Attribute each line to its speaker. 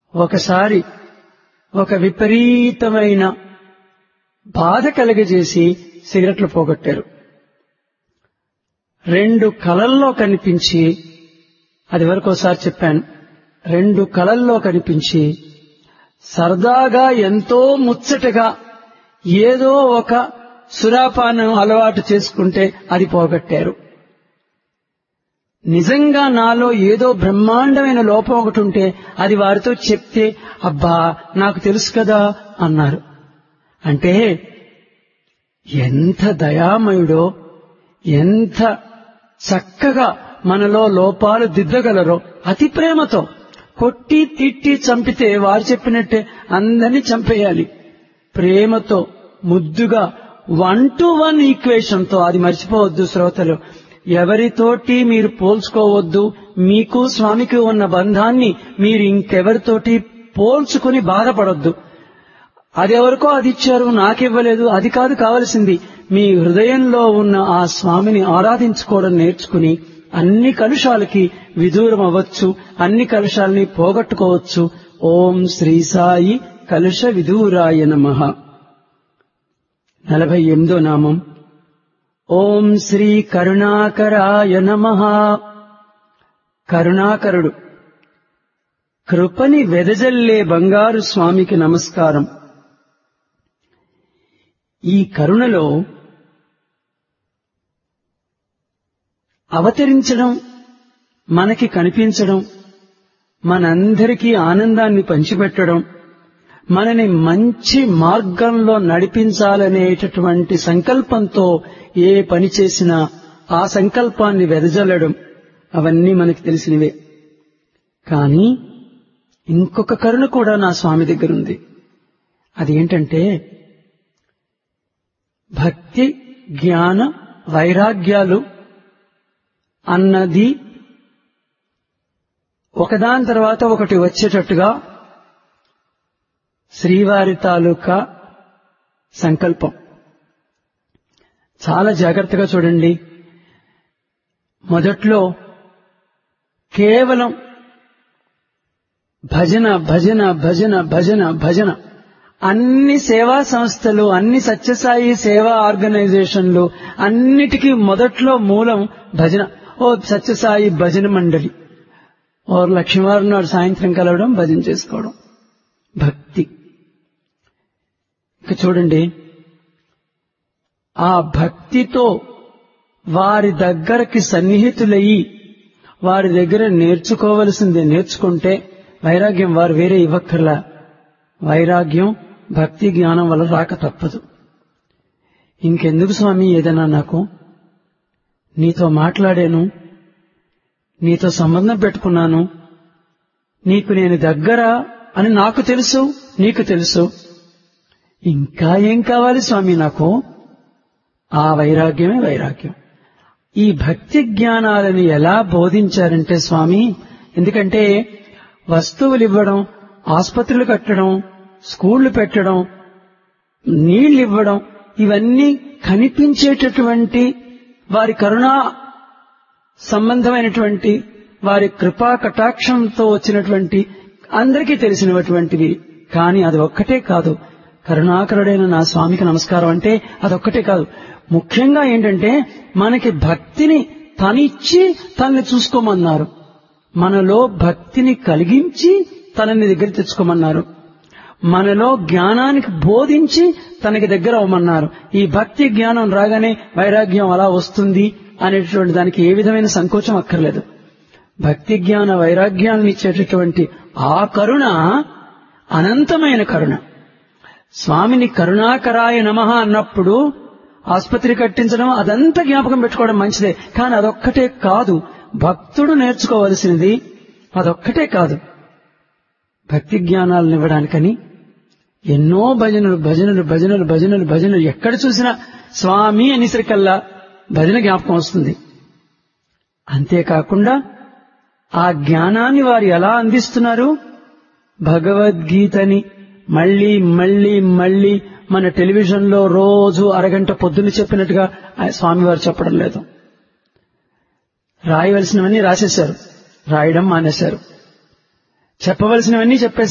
Speaker 1: ఒకసారి ఒక విపరీతమైన బాధ కలుగజేసి సిగరెట్లు పోగొట్టారు రెండు కలల్లో కనిపించి అది వరకు ఒకసారి చెప్పాను రెండు కలల్లో కనిపించి సరదాగా ఎంతో ముచ్చటగా ఏదో ఒక సురాపానం అలవాటు చేసుకుంటే అది పోగొట్టారు నిజంగా నాలో ఏదో బ్రహ్మాండమైన లోపం ఒకటి ఉంటే అది వారితో చెప్తే అబ్బా నాకు తెలుసు కదా అన్నారు అంటే ఎంత దయామయుడో ఎంత చక్కగా మనలో లోపాలు దిద్దగలరో అతి ప్రేమతో కొట్టి తిట్టి చంపితే వారు చెప్పినట్టే అందరినీ చంపేయాలి ప్రేమతో ముద్దుగా వన్ టు వన్ ఈక్వేషన్ తో అది మర్చిపోవద్దు శ్రోతలు ఎవరితోటి మీరు పోల్చుకోవద్దు మీకు స్వామికి ఉన్న బంధాన్ని మీరు ఇంకెవరితోటి పోల్చుకుని బాధపడొద్దు అది ఎవరికో అది ఇచ్చారు నాకివ్వలేదు అది కాదు కావలసింది మీ హృదయంలో ఉన్న ఆ స్వామిని ఆరాధించుకోవడం నేర్చుకుని అన్ని కలుషాలకి విదూరం అవ్వచ్చు అన్ని కలుషాలని పోగొట్టుకోవచ్చు ఓం శ్రీ సాయి కలుష విదూరాయ నమ నలభై ఎనిమిదో నామం ఓం శ్రీ కరుణాకరాయ నమ కరుణాకరుడు కృపని వెదజల్లే బంగారు స్వామికి నమస్కారం ఈ కరుణలో అవతరించడం మనకి కనిపించడం మనందరికీ ఆనందాన్ని పంచిపెట్టడం మనని మంచి మార్గంలో నడిపించాలనేటటువంటి సంకల్పంతో ఏ పని చేసినా ఆ సంకల్పాన్ని వెదజల్లడం అవన్నీ మనకి తెలిసినవే కానీ ఇంకొక కరుణ కూడా నా స్వామి దగ్గర ఉంది అది ఏంటంటే భక్తి జ్ఞాన వైరాగ్యాలు అన్నది ఒకదాని తర్వాత ఒకటి వచ్చేటట్టుగా శ్రీవారి తాలూకా సంకల్పం చాలా జాగ్రత్తగా చూడండి మొదట్లో కేవలం భజన భజన భజన భజన భజన అన్ని సేవా సంస్థలు అన్ని సత్యసాయి సేవా ఆర్గనైజేషన్లు అన్నిటికీ మొదట్లో మూలం భజన ఓ సత్యసాయి భజన మండలి ఓ లక్ష్మీవారం నాడు సాయంత్రం కలవడం భజన చేసుకోవడం భక్తి ఇక చూడండి ఆ భక్తితో వారి దగ్గరకి సన్నిహితులయ్యి వారి దగ్గర నేర్చుకోవలసింది నేర్చుకుంటే వైరాగ్యం వారు వేరే ఇవ్వక్కర్లా వైరాగ్యం భక్తి జ్ఞానం వల్ల రాక తప్పదు ఇంకెందుకు స్వామి ఏదైనా నాకు నీతో మాట్లాడాను నీతో సంబంధం పెట్టుకున్నాను నీకు నేను దగ్గర అని నాకు తెలుసు నీకు తెలుసు ఇంకా ఏం కావాలి స్వామి నాకు ఆ వైరాగ్యమే వైరాగ్యం ఈ భక్తి జ్ఞానాలని ఎలా బోధించారంటే స్వామి ఎందుకంటే వస్తువులు ఇవ్వడం ఆసుపత్రులు కట్టడం స్కూళ్లు పెట్టడం నీళ్లు ఇవ్వడం ఇవన్నీ కనిపించేటటువంటి వారి కరుణా సంబంధమైనటువంటి వారి కృపా కటాక్షంతో వచ్చినటువంటి అందరికీ తెలిసినటువంటివి కానీ అది ఒక్కటే కాదు కరుణాకరుడైన నా స్వామికి నమస్కారం అంటే అదొక్కటే కాదు ముఖ్యంగా ఏంటంటే మనకి భక్తిని తనిచ్చి తనని చూసుకోమన్నారు మనలో భక్తిని కలిగించి తనని దగ్గర తెచ్చుకోమన్నారు మనలో జ్ఞానానికి బోధించి తనకి దగ్గర అవ్వమన్నారు ఈ భక్తి జ్ఞానం రాగానే వైరాగ్యం అలా వస్తుంది అనేటువంటి దానికి ఏ విధమైన సంకోచం అక్కర్లేదు భక్తి జ్ఞాన వైరాగ్యాలను ఇచ్చేటటువంటి ఆ కరుణ అనంతమైన కరుణ స్వామిని కరుణాకరాయ నమ అన్నప్పుడు ఆసుపత్రి కట్టించడం అదంతా జ్ఞాపకం పెట్టుకోవడం మంచిదే కానీ అదొక్కటే కాదు భక్తుడు నేర్చుకోవలసినది అదొక్కటే కాదు భక్తి జ్ఞానాలను ఇవ్వడానికని ఎన్నో భజనలు భజనలు భజనలు భజనలు భజనలు ఎక్కడ చూసినా స్వామి అనేసరికల్లా భజన జ్ఞాపకం వస్తుంది అంతేకాకుండా ఆ జ్ఞానాన్ని వారు ఎలా అందిస్తున్నారు భగవద్గీతని మళ్లీ మళ్లీ మళ్లీ మన టెలివిజన్ లో రోజు అరగంట పొద్దున్న చెప్పినట్టుగా స్వామివారు చెప్పడం లేదు రాయవలసినవన్నీ రాసేశారు రాయడం మానేశారు చెప్పవలసినవన్నీ చెప్పేశారు